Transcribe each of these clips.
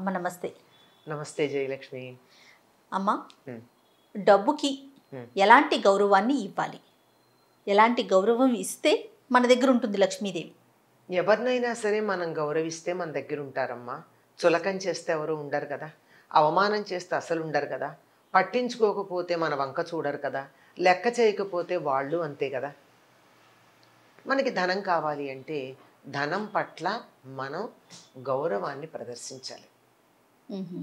అమ్మ నమస్తే నమస్తే జయలక్ష్మి అమ్మ Hmm. డబ్బుకి Hmm. ఎలాంటి గౌరవాన్ని ఇవ్వాలి ఎలాంటి గౌరవం ఇస్తే మన దగ్గర ఉంటుంది లక్ష్మీదేవి ఎవరినైనా సరే మనం గౌరవిస్తే మన దగ్గర ఉంటారమ్మా చులకం చేస్తే ఎవరు ఉండరు కదా అవమానం చేస్తే అసలు ఉండరు కదా పట్టించుకోకపోతే మన వంక చూడరు కదా లెక్క చేయకపోతే వాళ్ళు అంతే కదా మనకి ధనం కావాలి అంటే ధనం పట్ల మనం గౌరవాన్ని ప్రదర్శించాలి మ్మ్.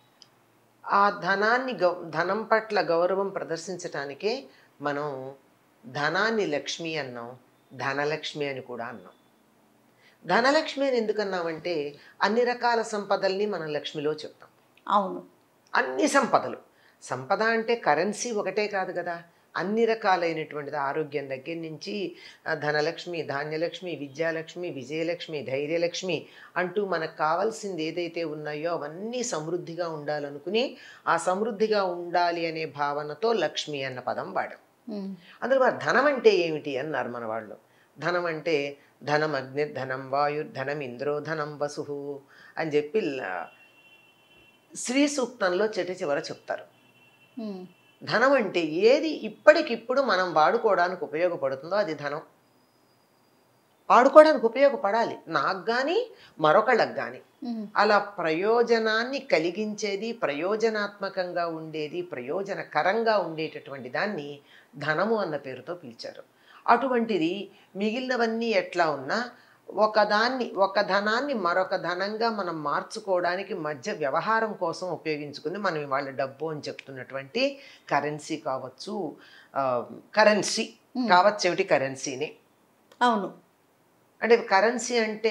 ఆ ధనాన్ని గౌ ధనం పట్ల గౌరవం ప్రదర్శించటానికే మనం ధనాన్ని లక్ష్మి అన్నాం ధనలక్ష్మి అని కూడా అన్నాం ధనలక్ష్మి అని ఎందుకన్నామంటే అన్ని రకాల సంపదల్ని మనం లక్ష్మిలో చెప్తాం అవును అన్ని సంపదలు సంపద అంటే కరెన్సీ ఒకటే కాదు కదా అన్ని రకాలైనటువంటిది ఆరోగ్యం దగ్గర నుంచి ఆ, ధనలక్ష్మి ధాన్యలక్ష్మి విద్యాలక్ష్మి విజయలక్ష్మి ధైర్యలక్ష్మి అంటూ మనకు కావాల్సింది ఏదైతే ఉన్నాయో అవన్నీ సమృద్ధిగా ఉండాలనుకుని ఆ సమృద్ధిగా ఉండాలి అనే భావనతో లక్ష్మి అన్న పదం వాడాం మ్మ్. అందులో మరి ధనం అంటే ఏమిటి అన్నారు మన వాళ్ళు ధనం అంటే ధనం అగ్ని ధనం వాయుర్ ధనం ఇంద్రో ధనం వసు అని చెప్పి ల- శ్రీ సూక్తంలో చెట్టు చివర చెప్తారు మ్మ్. ధనం అంటే ఏది ఇప్పటికిప్పుడు మనం వాడుకోవడానికి ఉపయోగపడుతుందో అది ధనం వాడుకోవడానికి ఉపయోగపడాలి నాకు కానీ మరొకళ్ళకి కానీ మ్మ్. అలా ప్రయోజనాన్ని కలిగించేది ప్రయోజనాత్మకంగా ఉండేది ప్రయోజనకరంగా ఉండేటటువంటి దాన్ని ధనము అన్న పేరుతో పిలిచారు అటువంటిది మిగిలినవన్నీ ఎట్లా ఉన్నా ఒకదాన్ని ఒక ధనాన్ని మరొక ధనంగా మనం మార్చుకోవడానికి మధ్య వ్యవహారం కోసం ఉపయోగించుకుని మనం ఇవాళ డబ్బు అని చెప్తున్నటువంటి కరెన్సీ కావచ్చు కరెన్సీ మ్మ్. కావచ్చు ఏమిటి కరెన్సీని అవును అంటే కరెన్సీ అంటే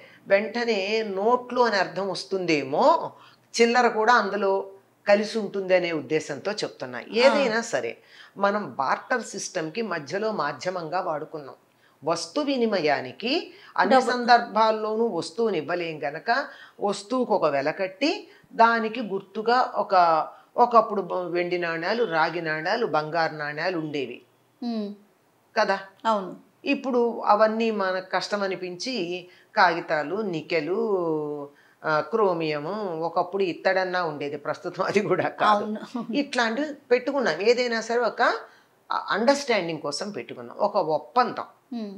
వెంటనే నోట్లు అని అర్థం వస్తుందేమో చిల్లర కూడా అందులో కలిసి ఉంటుంది అనే ఉద్దేశంతో చెప్తున్నా ఏదైనా సరే మనం బార్టర్ సిస్టమ్కి మధ్యలో మాధ్యమంగా వాడుకున్నాం వస్తు వినిమయానికి అన్ని డబ్బు. సందర్భాల్లోనూ వస్తువుని ఇవ్వలేం గనక వస్తువుకు ఒక వెల కట్టి దానికి గుర్తుగా ఒక ఒకప్పుడు బ- వెండి నాణ్యాలు రాగి నాణ్యాలు బంగారు నాణ్యాలు ఉండేవి మ్మ్. కదా అవును ఇప్పుడు అవన్నీ మనకు కష్టం అనిపించి కాగితాలు నికెలు ఆ, క్రోమియము ఒకప్పుడు ఇత్తడన్నా ఉండేది ప్రస్తుతం అది కూడా కాదు అవును ఇట్లాంటివి పెట్టుకున్నాం ఏదైనా సరే ఒక అండర్స్టాండింగ్ కోసం పెట్టుకున్నాం ఒక ఒప్పందం మ్మ్.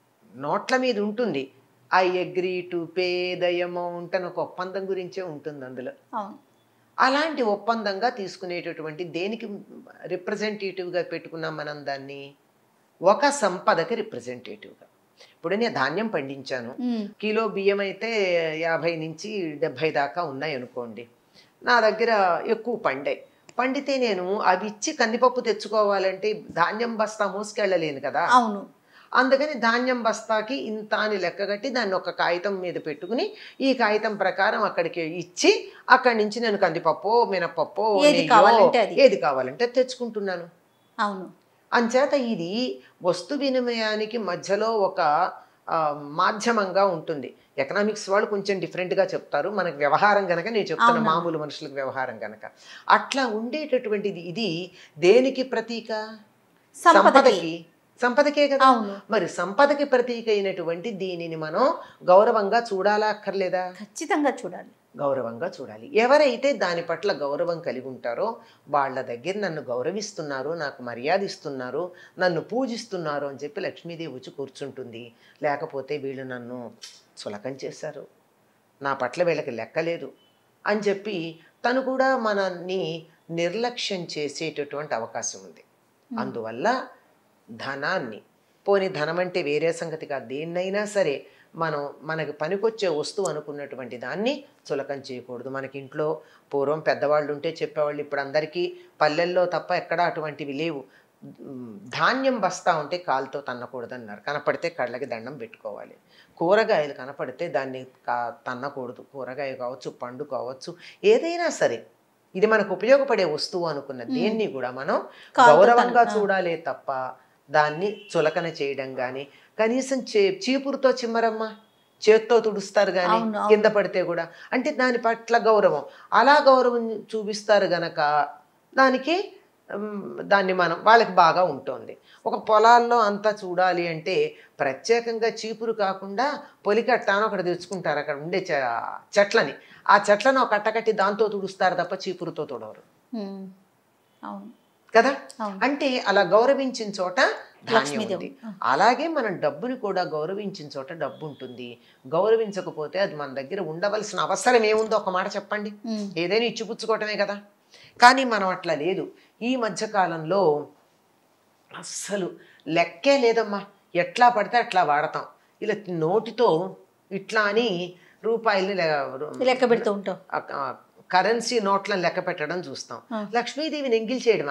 నోట్ల మీద ఉంటుంది I agree to pay the amount అని ఒక ఒప్పందం గురించే ఉంటుంది అందులో అవును అలాంటి ఒప్పందంగా తీసుకునేటటువంటి దేనికి రిప్రజెంటేటివ్గా పెట్టుకున్నాం మనం దాన్ని ఒక సంపదకి రిప్రజెంటేటివ్గా ఇప్పుడు నేను ధాన్యం పండించాను మ్మ్. కిలో బియ్యం అయితే యాభై నుంచి డెబ్భై దాకా ఉన్నాయి అనుకోండి నా దగ్గర ఎక్కువ పండాయి పండితే నేను అవి ఇచ్చి కందిపప్పు తెచ్చుకోవాలంటే ధాన్యం బస్తా మోసుకెళ్ళలేను కదా అవును అందుకని ధాన్యం బస్తాకి ఇంత అని లెక్కగట్టి దాన్ని ఒక కాగితం మీద పెట్టుకుని ఈ కాగితం ప్రకారం అక్కడికి ఇచ్చి అక్కడి నుంచి నేను కందిపప్పు మినపప్పు ఏది నెయ్యో, కావాలంటే అది. ఏది కావాలంటే తెచ్చుకుంటున్నాను అవును అంచేత ఇది వస్తు వినిమయానికి మధ్యలో ఒక ఆ, మాధ్యమంగా ఉంటుంది ఎకనామిక్స్ వాళ్ళు కొంచెం డిఫరెంట్గా చెప్తారు మనకి వ్యవహారం గనక నేను చెప్తున్నా అవునా. మామూలు మనుషులకు వ్యవహారం గనక అట్లా ఉండేటటువంటిది ఇది దేనికి ప్రతీక సంపదకి సంపదకి సంపదకే కదా అవును మరి సంపదకి ప్రతీక అయినటువంటి దీనిని మనం గౌరవంగా చూడాలా అక్కర్లేదా ఖచ్చితంగా చూడాలి గౌరవంగా చూడాలి ఎవరైతే దాని పట్ల గౌరవం కలిగి ఉంటారో వాళ్ళ దగ్గర నన్ను గౌరవిస్తున్నారు నాకు మర్యాద ఇస్తున్నారు నన్ను పూజిస్తున్నారు అని చెప్పి లక్ష్మీదేవి వచ్చి కూర్చుంటుంది లేకపోతే వీళ్ళు నన్ను చులకం చేశారు నా పట్ల వీళ్ళకి లెక్కలేదు అని చెప్పి తను కూడా మనల్ని నిర్లక్ష్యం చేసేటటువంటి అవకాశం ఉంది అందువల్ల ధనాన్ని పోని ధనం అంటే వేరే సంగతి కాదు దేన్నైనా సరే మనం మనకి పనికొచ్చే వస్తువు అనుకున్నటువంటి దాన్ని చులకం చేయకూడదు మనకి ఇంట్లో పూర్వం పెద్దవాళ్ళు ఉంటే చెప్పేవాళ్ళు ఇప్పుడు అందరికీ పల్లెల్లో తప్ప ఎక్కడా అటువంటివి లేవు ఉమ్, ధాన్యం బస్తా ఉంటే కాలుతో తన్నకూడదు అన్నారు కనపడితే కళ్ళకి దండం పెట్టుకోవాలి కూరగాయలు కనపడితే దాన్ని కా- తన్నకూడదు కూరగాయ కావచ్చు పండు కావచ్చు ఏదైనా సరే ఇది మనకు ఉపయోగపడే వస్తువు అనుకున్న దేన్ని కూడా మనం కాలుతో గౌరవంగా తన్న- చూడాలే తప్ప దాన్ని చులకన చేయడం కానీ కనీసం చే చీపురుతో చిమ్మరమ్మ చేత్తో తుడుస్తారు కానీ అవును, అవును. కింద పడితే కూడా అంటే దాని పట్ల గౌరవం అలా గౌరవం చూపిస్తారు గనక దానికి ఉమ్, దాన్ని మనం వాళ్ళకి బాగా ఉంటుంది ఒక పొలాల్లో అంతా చూడాలి అంటే ప్రత్యేకంగా చీపురు కాకుండా పొలికట్ట అని ఒకటి తెచ్చుకుంటారు అక్కడ ఉండే చె- చెట్లని ఆ చెట్లను ఒక కట్టకట్టి దాంతో తుడుస్తారు తప్ప చీపురుతో తుడవరు ఉమ్. అవును కదా అవును అంటే అలా గౌరవించిన చోట ధాన్యం లక్ష్మీదేవి ఉంది అలాగే మనం డబ్బుని కూడా గౌరవించిన చోట డబ్బు ఉంటుంది గౌరవించకపోతే అది మన దగ్గర ఉండవలసిన అవసరం ఏముందో ఒక మాట చెప్పండి ఉమ్. ఏదైనా ఇచ్చిపుచ్చుకోవటమే కదా కానీ మనం అట్లా లేదు ఈ మధ్యకాలంలో అస్సలు లెక్కే లేదమ్మా ఎట్లా పడితే అట్లా వాడతాం ఇలా నోటితో ఇట్లా అని రూపాయలు లెక్క పెడుతూ ఉంటాం కరెన్సీ నోట్లను లెక్క పెట్టడం చూస్తాం ఆ. లక్ష్మీదేవిని ఎంగిల్ చేయడమా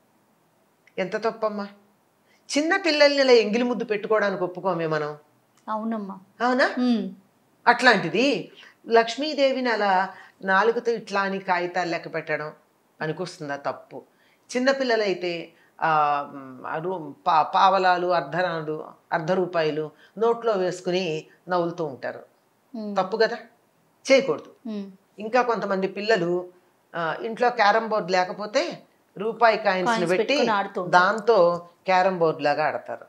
ఎంత తప్పమ్మా చిన్న పిల్లల్ని ఇలా ఎంగిలి ముద్దు పెట్టుకోవడానికి ఒప్పుకోమే మనం అవునమ్మా అవునా ఉమ్. అట్లాంటిది లక్ష్మీదేవిని అలా నాలుగుతో ఇట్లా అని కాగితాలు లెక్క పెట్టడం అనికొస్తుందా తప్పు చిన్నపిల్లలైతే ఆ, మ్, అరు పా పావలాలు అర్ధనాలు అర్ధ రూపాయలు నోట్లో వేసుకుని నవ్వులుతూ ఉంటారు ఉమ్. తప్పు కదా చేయకూడదు ఉమ్. ఇంకా కొంతమంది పిల్లలు ఆ, ఇంట్లో క్యారమ్ బోర్డు లేకపోతే రూపాయి కాయిన్స్ Coins పెట్టి పెట్టుకుని ఆడుతూ ఉంటారు. దాంతో క్యారమ్ బోర్డు లాగా ఆడతారు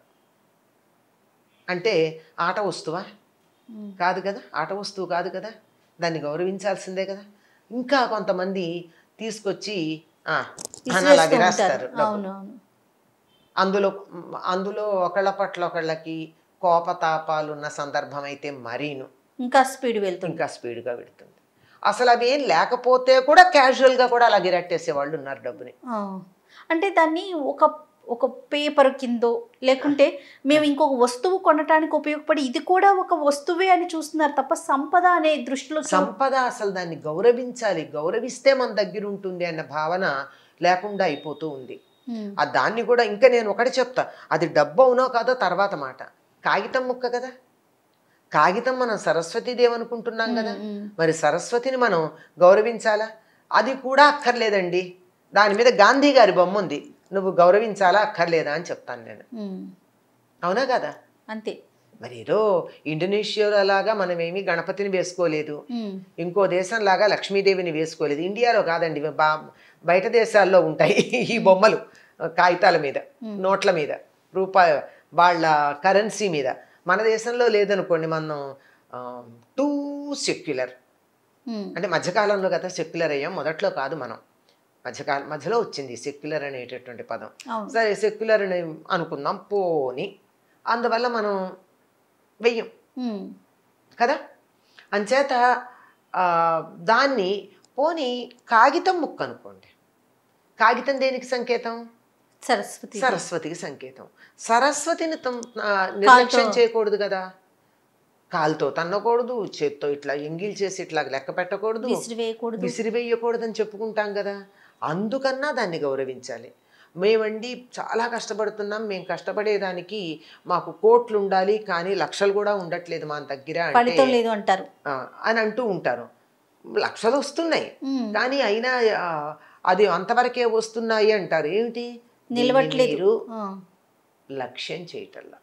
అంటే ఆట వస్తువా ఉమ్. కాదు కదా ఆట వస్తువు కాదు కదా దాన్ని గౌరవించాల్సిందే కదా ఇంకా కొంతమంది తీసుకొచ్చి ఆ, అని అలా విసిరేస్తూ విరాస్తారు ఉంటారు డబ్బు. అవును అవును అందులో అందులో ఒకళ్ళ పట్ల ఒకళ్ళకి కోపతాపాలు ఉన్న సందర్భం అయితే మరీను ఇంకా స్పీడ్ వెళ్తుంది ఇంకా స్పీడ్గా పెడుతుంది అసలు అవి ఏం లేకపోతే కూడా క్యాజువల్గా కూడా అలా గిరట్టేసే వాళ్ళు ఉన్నారు డబ్బుని ఆ. అంటే దాన్ని ఒక ఒక పేపర్ కిందో లేకుంటే మేము ఇంకొక వస్తువు కొనటానికి ఉపయోగపడి ఇది కూడా ఒక వస్తువే అని చూస్తున్నారు తప్ప సంపద అనే దృష్టిలో చూ- సంపద అసలు దాన్ని గౌరవించాలి గౌరవిస్తే మన దగ్గర ఉంటుంది అన్న భావన లేకుండా అయిపోతూ ఉంది ఉమ్. ఆ దాన్ని కూడా ఇంకా నేను ఒకటి చెప్తా అది డబ్బు అవునో కాదో తర్వాత మాట కాగితం ముక్క కదా కాగితం మనం సరస్వతీదేవి అనుకుంటున్నాం కదా ఉమ్. మరి సరస్వతిని మనం గౌరవించాలా అది కూడా అక్కర్లేదండి దాని మీద గాంధీ గారి బొమ్మ ఉంది నువ్వు గౌరవించాలా అక్కర్లేదా అని చెప్తాను నేను ఉమ్. అవునా కదా అంతే మరి ఏదో ఇండోనేషియాలో లాగా మనం ఏమీ గణపతిని వేసుకోలేదు ఉమ్. ఇంకో దేశంలాగా లక్ష్మీదేవిని వేసుకోలేదు ఇండియాలో కాదండి బా బయట దేశాల్లో ఉంటాయి ఈ బొమ్మలు కాగితాల మీద నోట్ల మీద రూపాయ వాళ్ళ కరెన్సీ మీద మన దేశంలో లేదనుకోండి మనం టూ సెక్యులర్ ఉమ్. అంటే మధ్యకాలంలో కదా సెక్యులర్ అయ్యాం మొదట్లో కాదు మనం మధ్యకాలం మధ్యలో వచ్చింది సెక్యులర్ అనేటటువంటి పదం అవును సరే సెక్యులర్ అని అనుకుందాం పోని అందువల్ల మనం వెయ్యం ఉమ్. కదా అంచేత ఆ, దాన్ని పోని కాగితం ముక్క అనుకోండి కాగితం దేనికి సంకేతం సరస్వతి సరస్వతికి సంకేతం సరస్వతిని తం- ఆ, నిర్లక్ష్యం కాలుతో. చేయకూడదు కదా కాలుతో తన్నకూడదు చేత్తో ఇట్లా ఎంగిల్ చేసి ఇట్లా లెక్క పెట్టకూడదు విసిరివేయకూడదు విసిరివేయకూడదని చెప్పుకుంటాం కదా అందుకన్నా దాన్ని గౌరవించాలి మేమండి చాలా కష్టపడుతున్నాం మేము కష్టపడేదానికి మాకు కోట్లు ఉండాలి కానీ లక్షలు కూడా ఉండట్లేదు మా దగ్గర అంటే ఫలితం లేదు అంటారు ఆ, అని అంటూ ఉంటారు లక్షలు వస్తున్నాయి ఉమ్. కానీ అయినా ఆ, అది అంతవరకే వస్తున్నాయి అంటారు ఏమిటి దీన్ని నిలవట్లేదు మీరు ఆ. లక్ష్యం చేయటల్లా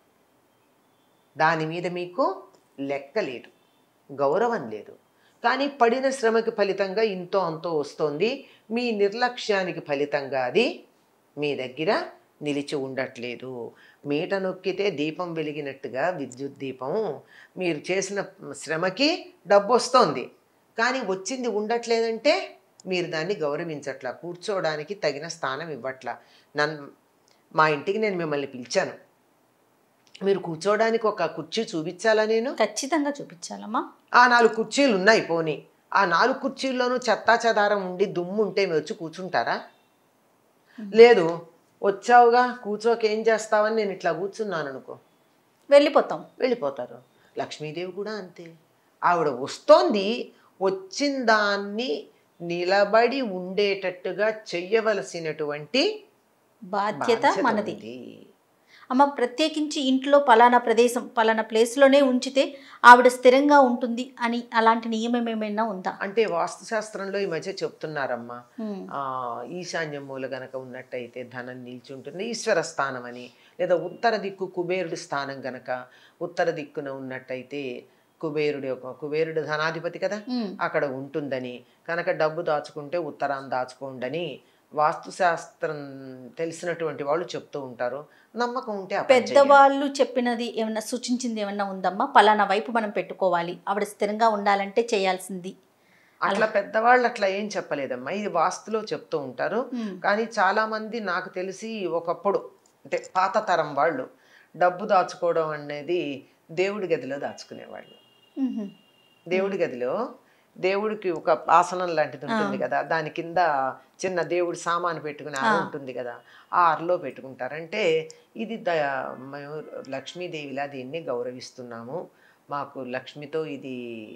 దాని మీద మీకు లెక్క లేదు గౌరవం లేదు కానీ పడిన శ్రమకి ఫలితంగా ఇంతో అంతో వస్తోంది మీ నిర్లక్ష్యానికి ఫలితంగా అది మీ దగ్గర నిలిచి ఉండట్లేదు మీట నొక్కితే దీపం వెలిగినట్టుగా విద్యుత్ దీపం మీరు చేసిన శ్రమకి డబ్బు వస్తోంది కానీ వచ్చింది ఉండట్లేదంటే మీరు దాన్ని గౌరవించట్లా కూర్చోవడానికి తగిన స్థానం ఇవ్వట్లా నన్ను మా ఇంటికి నేను మిమ్మల్ని పిలిచాను మీరు కూర్చోవడానికి ఒక కుర్చీ చూపించాలా నేను ఖచ్చితంగా చూపించాలమ్మా ఆ నాలుగు కుర్చీలు ఉన్నాయి పోనీ ఆ నాలుగు కుర్చీల్లోనూ చెత్తా చెదారం ఉండి దుమ్ము ఉంటే మీరు వచ్చి కూర్చుంటారా లేదు వచ్చావుగా కూర్చోక ఏం చేస్తావని నేను ఇట్లా కూర్చున్నాను అనుకో వెళ్ళిపోతాం వెళ్ళిపోతారు లక్ష్మీదేవి కూడా అంతే ఆవిడ వస్తోంది వచ్చిన దాన్ని నిలబడి ఉండేటట్టుగా చెయ్యవలసినటువంటి బాధ్యత బాధ్యత మనది ఉంది. అమ్మ ప్రత్యేకించి ఇంట్లో పలానా ప్రదేశం పలానా ప్లేస్లోనే ఉంచితే ఆవిడ స్థిరంగా ఉంటుంది అని అలాంటి నియమం ఏమైనా ఉందా అంటే వాస్తుశాస్త్రంలో ఈ మధ్య చెప్తున్నారమ్మా ఉమ్. ఆ, ఈశాన్యం మూల గనక ఉన్నట్టయితే ధనం నిల్చుంటుంది ఈశ్వర స్థానం అని లేదా ఉత్తర దిక్కు కుబేరుడి స్థానం గనక ఉత్తర దిక్కున ఉన్నట్టయితే కుబేరుడి యొక్క కుబేరుడు ధనాధిపతి కదా ఉమ్. అక్కడ ఉంటుందని కనుక డబ్బు దాచుకుంటే ఉత్తరాన్ని దాచుకోండని వాస్తుశాస్త్రం తెలిసినటువంటి వాళ్ళు చెప్తూ ఉంటారు నమ్మకం ఉంటే ఆ పని చేయండి. పెద్దవాళ్ళు చెప్పినది ఏమన్నా సూచించింది ఏమన్నా ఉందమ్మా పలానా వైపు మనం పెట్టుకోవాలి ఆవిడ స్థిరంగా ఉండాలంటే చేయాల్సింది అట్లా పెద్దవాళ్ళు అట్లా ఏం చెప్పలేదమ్మా ఇది వాస్తులో చెప్తూ ఉంటారు ఉమ్, కానీ చాలా మంది నాకు తెలిసి ఒకప్పుడు అంటే పాత తరం వాళ్ళు డబ్బు దాచుకోవడం అనేది దేవుడి గదిలో దాచుకునేవాళ్ళు ఉహు, దేవుడి గదిలో దేవుడికి ఒక ఆసనం లాంటిది ఉంటుంది కదా దాని కింద చిన్న దేవుడి సామాను పెట్టుకుని అర ఉంటుంది కదా ఆ అరలో పెట్టుకుంటారు అంటే ఇది ద మేము లక్ష్మీదేవిలా దీన్ని గౌరవిస్తున్నాము మాకు లక్ష్మితో ఇది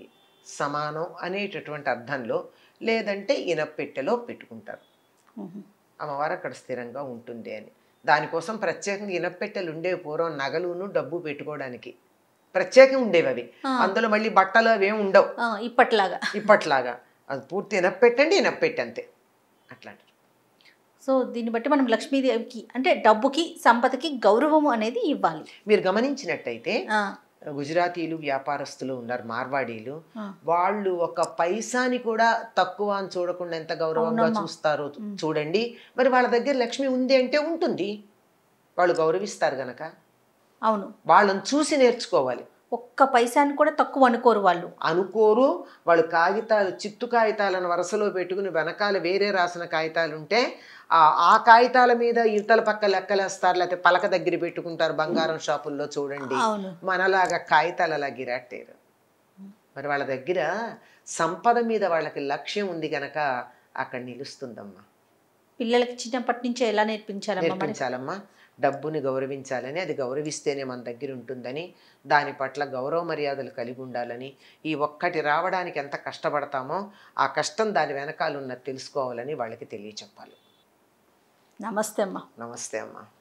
సమానం అనేటటువంటి అర్థంలో లేదంటే ఇనపెట్టెలో పెట్టుకుంటారు ఉహు. అమ్మవారు అక్కడ స్థిరంగా ఉంటుంది అని దానికోసం ప్రత్యేకంగా ఇనపెట్టెలు ఉండేవి పూర్వం నగలును డబ్బు పెట్టుకోవడానికి ప్రత్యేకంగా ఉండేవి అవి ఆ. అందులో మళ్ళీ బట్టలు అవి ఏమి ఉండవు ఆ, ఇప్పట్లాగా ఇప్పట్లాగా అది పూర్తి ఇనపెట్టండి ఇనపెట్టి అంతే అట్లాంటి సో దీన్ని బట్టి మనం లక్ష్మీదేవికి అంటే డబ్బుకి సంపదకి గౌరవం అనేది ఇవ్వాలి మీరు గమనించినట్టయితే ఆ, గుజరాతీలు వ్యాపారస్తులు ఉన్నారు మార్వాడీలు ఆ. వాళ్ళు ఒక పైసాని కూడా తక్కువ అని చూడకుండా ఎంత గౌరవంగా అవునమ్మా. చూస్తారో చూడండి మరి వాళ్ళ దగ్గర లక్ష్మి ఉంది అంటే ఉంటుంది వాళ్ళు గౌరవిస్తారు గనక అవును వాళ్ళని చూసి నేర్చుకోవాలి ఒక్క పైసాని కూడా తక్కువ అనుకోరు వాళ్ళు అనుకోరు వాళ్ళు కాగితాలు చిత్తు కాగితాలను వరుసలో పెట్టుకుని వెనకాల వేరే రాసిన కాగితాలు ఉంటే ఆ ఆ కాగితాల మీద ఇవతల పక్క లెక్కలేస్తారు లేకపోతే పలక దగ్గర పెట్టుకుంటారు బంగారం షాపుల్లో చూడండి అవును మనలాగా కాగితాలు అలా గిరాట్టారు మరి వాళ్ళ దగ్గర సంపద మీద వాళ్ళకి లక్ష్యం ఉంది గనక అక్కడ నిలుస్తుందమ్మా పిల్లలకి చిన్నప్పటి నుంచే ఎలా నేర్పించాలమ్మా మరి నేర్పించాలమ్మా డబ్బుని గౌరవించాలని అది గౌరవిస్తేనే మన దగ్గర ఉంటుందని దాని పట్ల గౌరవ మర్యాదలు కలిగి ఉండాలని ఈ ఒక్కటి రావడానికి ఎంత కష్టపడతామో ఆ కష్టం దాని వెనకాల ఉన్నది తెలుసుకోవాలని వాళ్ళకి తెలియచెప్పాలి నమస్తే అమ్మా నమస్తే అమ్మా